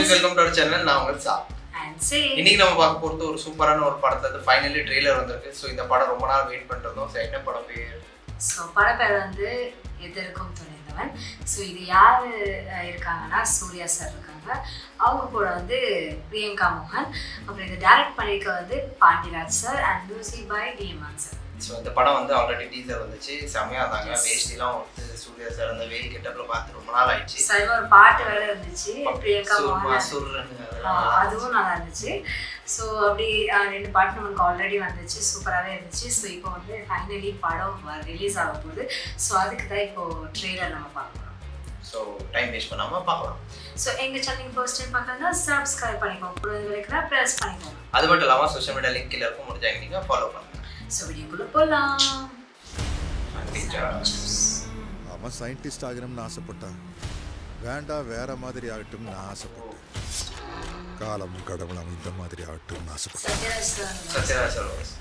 Welcome to channel நான் உங்க சா அண்ட் சே இன்னைக்கு நம்ம பார்க்க போறது ஒரு சூப்பரான ஒரு படத்துல ஃபைனலி ட்ரெய்லர் வந்திருக்கு ஸோ இந்த படம் ரொம்ப நாள் வெயிட் பண்ணிருந்தோம் ஸோ என்ன படம் பேர் ஸோ படப்பேர் வந்து எதற்கும் துணிந்தவன் ஸோ இது யார் இருக்காங்கன்னா சூர்யா சார் இருக்காங்க அவங்க கூட வந்து பிரியங்கா மோகன் அப்புறம் இதை டைரக்ட் பண்ணியிருக்க வந்து Pandiraj sir and music by D Imman sir so இந்த படம் வந்து ஆல்ரெடி டீசர் வந்துச்சு செம்மையா இருந்தாங்க வேஷ்டிலாம் வந்து சூர்யா சார் அந்த வெயில் கெட்டப்ல பார்த்து ரொம்ப நாள் ஆயிடுச்சு ஸோ அது ஒரு பாட்டு வேற இருந்துச்சு பிரியங்கா சுர்மா மோகன் சுர்ன்னு ஆ, அதெல்லாம் அதுவும் நல்லா இருந்துச்சு ஸோ அப்படி ஆ, ரெண்டு பாட்டு நமக்கு ஆல்ரெடி வந்துச்சு சூப்பராகவே இருந்துச்சு ஸோ இப்போ வந்து ஃபைனலி படம் ரிலீஸ் ஆக போகுது ஸோ அதுக்கு தான் இப்போ ட்ரெய்லர் நம்ம பார்க்கலாம் ஸோ டைம் வேஸ்ட் பண்ணாம பார்க்கலாம் ஸோ எங்கள் சேனல் ஃபர்ஸ்ட் டைம் பார்க்கறதா சப்ஸ்கிரைப் பண்ணிக்கோங்க கூட இருக்கிற ப்ரெஸ் பண்ணிக்கோங்க அது மட்டும் இல்லாமல் சோஷியல் மீடியா லிங்க் கீழே இருக்கும் முடிஞ்சாங்க நீங்கள் ஃபாலோ பண்ணுங்க ஸோ வீடியோக்குள்ளே போகலாம் அவன் சயின்டிஸ்ட் ஆகணும்னு ஆசைப்பட்டான் வேண்டாம் வேற மாதிரி ஆகட்டும்னு நான் ஆசைப்பட்டேன் காலம் கடவுள் அவன் இந்த மாதிரி ஆகட்டும்னு ஆசைப்பட்டேன் சத்யராஜ் சார் சத்யராஜ் சர்வஸ்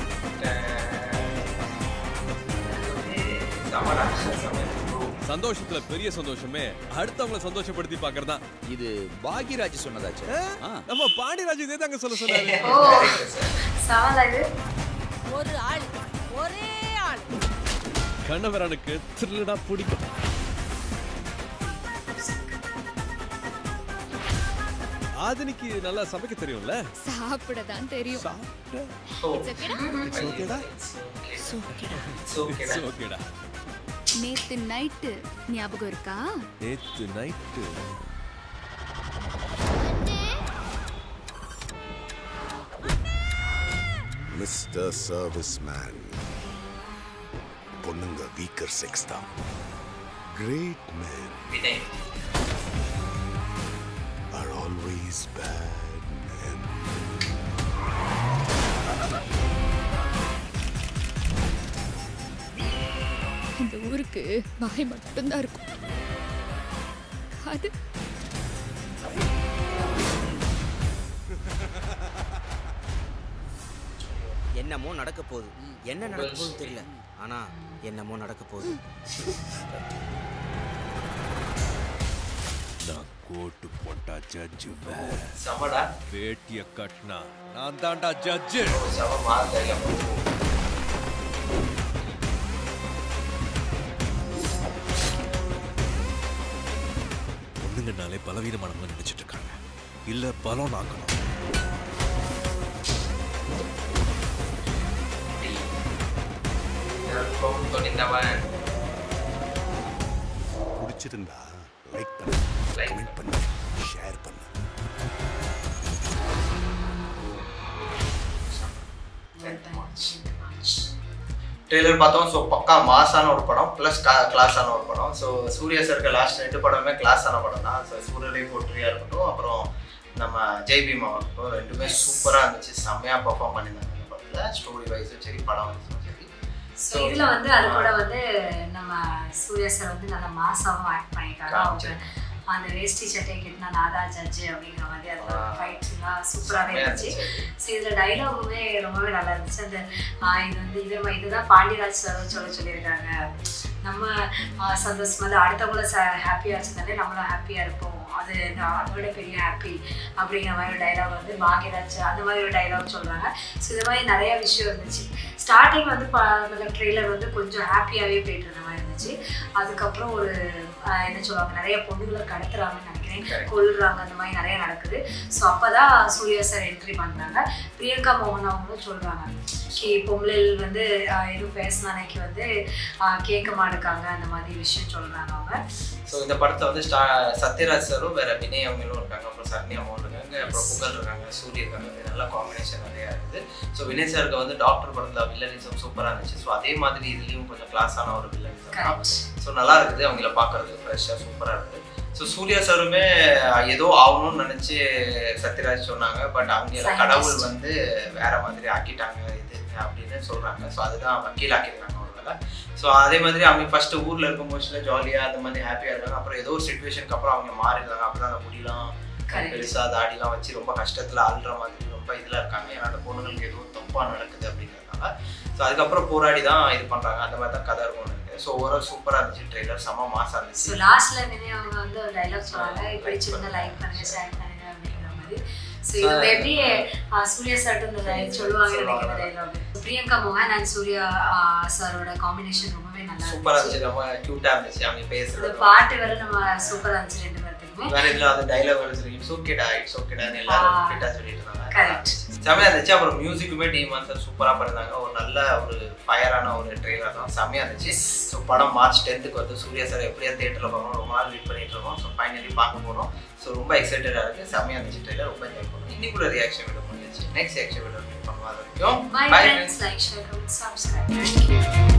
சமடா சமயம் சந்தோஷத்துல பெரிய சந்தோஷமே அடுத்தவங்கள சந்தோஷப்படுத்தி பாக்குறதா இது பாக்யராஜ் சொன்னதாச்சு ஆ. நம்ம பாண்டியராஜ் இதே தாங்க சொல்ல சொன்னாரு ஓ சவாலா இது ஒரு ஆள் ஒரே ஆள் கண்ணவரனுக்கு திருடா பிடிக்கும் ஆதினிக்கு நல்லா சமைக்க தெரியும்ல சாப்பிட தான் தெரியும் சாப்பிட்ட It's okay டா? It's ஓகேடா நேத்து நைட்டு ஞாபகம் இருக்கா நேத்து நைட்டு மிஸ்டர் சர்வீஸ் மேன் பொண்ணுங்க வீக்கர் செக்ஸ் தான் great man Vinay are always bad man இந்த ஊருக்கு வாய் மட்டும்தான் இருக்கும் அது என்னமோ நடக்க போகுது என்ன நடக்க போகுதுன்னு தெரியல ஆனா என்னமோ நடக்க போகுது நான் கோட்டு போட்டா ஜட்ஜு சமடா வேட்டிய கட்டினா நான் தான்டா ஜட்ஜு சம மாதிரி பொண்ணுங்கனாலே பலவீனமானவங்க நினைச்சிட்டு இருக்காங்க இல்ல பலம் நாக்கணும் துணிந்தவன் பிடிச்சிருந்தா லைக் பண்ணு Like. கமெண்ட் பண்ணு ஷேர் பண்ணு ட்ரெய்லர் பார்த்தோம் ஸோ பக்கா மாசான ஒரு படம் ப்ளஸ் கிளாஸான ஒரு படம் ஸோ சூர்யா சருக்கு லாஸ்ட் ரெண்டு படமே கிளாஸான படம் தான் ஸோ சூரியலை போற்றியா இருக்கட்டும் அப்புறம் நம்ம ஜெய் பீமா இருக்கட்டும் ரெண்டுமே சூப்பராக இருந்துச்சு செம்மையாக பெர்ஃபார்ம் பண்ணியிருந்தாங்க இந்த படத்தில் ஸ்டோரி வைஸும் சரி படம் வைஸும் சரி ஸோ இதில் வந்து அது கூட வந்து நம்ம சூர்யா சார் வந்து நல்ல மாசாவும் ஆக்ட் பண்ணியிருக்காங்க அவங்க அந்த வேஷ்டி சட்டை கட்டினா நாதா ஜட்ஜு அப்படிங்கிற மாதிரி அதில் ஆ. ஃபைட்ஸ்லாம் சூப்பராகவே செம்மையா இருந்துச்சு இருந்துச்சு. ஸோ இதில் டைலாகுமே ரொம்பவே நல்லா இருந்துச்சு அந்த ஆ, இது வந்து இது இதுதான் பாண்டியராஜ் சார் சொல்ல சொல்லியிருக்காங்க நம்ம ஆ, சந்தோஷமா இல்லை அடுத்தவங்கள ச ஹாப்பியாக வச்சுருந்தாலே நம்மளும் ஹாப்பியாக இருப்போம் அது நான் அதை விட பெரிய ஹாப்பி அப்படிங்கிற மாதிரி ஒரு டைலாக் வந்து பாக்யராஜ் அந்த மாதிரி ஒரு டைலாக் சொல்கிறாங்க ஸோ இது மாதிரி நிறைய விஷயம் இருந்துச்சு ஸ்டார்டிங் வந்து ட்ரெய்லர் வந்து கொஞ்சம் ஹாப்பியாகவே போயிட்டு இருந்த மாதிரி இருந்துச்சு அதுக்கப்புறம் ஒரு ஆஹ், என்ன சொல்லுவாங்க நிறைய பொண்ணுகளை கடத்துறாங்கன்னு நினைக்கிறேன் Correct. கொல்லுறாங்க அந்த மாதிரி நிறைய நடக்குது ஸோ அப்பதான் சூர்யா சார் என்ட்ரி பண்றாங்க பிரியங்கா மோகன் அவங்களும் சொல்றாங்க கி பொம்பளைகள் வந்து ஆஹ், எதுவும் பேசினானைக்கு வந்து ஆஹ், கேட்க மாட்டுக்காங்க அந்த மாதிரி விஷயம் சொல்றாங்க அவங்க ஸோ இந்த படத்தை வந்து ஸ்டா சத்யராஜ் சாரும் வேற வினய் அவங்களும் இருக்காங்க அப்புறம் சரண்யா மோகன் இருக்காங்க அப்புறம் புகழ் இருக்காங்க சூரிய இருக்காங்க நல்ல காம்பினேஷன் நிறையா இருக்குது ஸோ வினய் சாருக்கு வந்து டாக்டர் படத்தில் வில்லனிசம் சூப்பராக இருந்துச்சு ஸோ அதே மாதிரி இதுலேயும் கொஞ்சம் கிளாஸான ஒரு வில்லனிசம் தான் கரெக்ட் ஸோ நல்லா இருக்குது அவங்கள பார்க்கறது ஃப்ரெஷ்ஷாக சூப்பராக இருக்குது ஸோ சூர்யா சாருமே ஏதோ ஆகணும்னு நினச்சி சத்யராஜ் சொன்னாங்க பட் அவங்க Scientist. கடவுள் வந்து வேற மாதிரி ஆக்கிட்டாங்க இது அப்படின்னு சொல்கிறாங்க ஸோ அதுதான் வக்கீல் ஆக்கியிருக்காங்க ஒரு வேலை ஸோ அதே மாதிரி அவங்க ஃபர்ஸ்ட் ஊரில் இருக்கும் மோஸ்ட்ல ஜாலியாக அந்த மாதிரி ஹாப்பியாக இருக்காங்க அப்புறம் ஏதோ ஒரு சுச்சுவேஷனுக்கு அப்புறம் அவங்க மாறிடுறாங்க அப்போ அந்த முடியலாம் Correct. பெருசாக தாடிலாம் வச்சு ரொம்ப கஷ்டத்தில் அழுற மாதிரி ரொம்ப இதில் இருக்காங்க ஏன்னா அந்த பொண்ணுங்களுக்கு ஏதோ தப்பாக நடக்குது அப்படிங்கிறதுனால ஸோ அதுக்கப்புறம் போராடி தான் இது பண்ணுறாங்க அந்த மாதிரி தான் கதை இருக்கும்னு நினைக்கிறேன் ஸோ ஓவரால் சூப்பராக இருந்துச்சு ட்ரெய்லர் செம மாசா ஸோ இருந்துச்சு லாஸ்ட்ல வினய் அவங்க வந்து ஒரு டைலாக் சொன்னாங்க இப்படி சின்ன லைக் பண்ணுங்க ஷேர் பண்ணுங்க மாதிரி ஸோ இது மேபி சூர்யா சார்ட்டு இந்த dialogue சொல்லுவாங்கன்னு நினைக்கிற டைலாக் பிரியங்கா மோகன் அண்ட் சூர்யா சாரோட காம்பினேஷன் ரொம்பவே நல்லா சூப்பரா இருந்துச்சு இருந்துச்சு ரொம்ப கியூட்டா இருந்துச்சு அவங்க இந்த பேசுறது பாட்டு வேற நம்ம சூப்பரா இருந்துச்சு ரெண்டு பேர்த்துக்குமே வேற இதுல அந்த டைலாக் வந்து இட்ஸ் ஓகேடா இட்ஸ் ஓகேடான்னு எல்லாரும் ஆ. ஃபிட்டா சொல்லிட்டு இருந்தாங்க Correct. செமையா இருந்துச்சு அப்புறம் மியூசிக்குமே டி மான்சர் சூப்பரா பண்ணிருந்தாங்க ஒரு நல்ல ஒரு ஃபயரான ஒரு ட்ரெய்லர் தான் செமையா இருந்துச்சு ஸோ படம் மார்ச் டென்த்துக்கு வந்து சூர்யா சார் எப்படியா தேட்டரில் பார்க்கணும் ரொம்ப நாள் வெயிட் பண்ணிட்டு இருக்கோம் ஸோ ஃபைனலி பார்க்க போகிறோம் ஸோ ரொம்ப எக்ஸைட்டடாக இருக்கு செமையா இருந்துச்சு ட்ரெய்லர் ரொம்ப என்ஜாய் பண்ணுவோம் இன்னைக்குள்ள ரியாக்ஷன் வீடியோ முடிஞ்சிச்சு நெக்ஸ்ட் ரியாக்ஷன் வீடியோ பண்ணுவாங்க வரைக்கும் Bye Bye, friends, like, share, comment, subscribe. Thank you.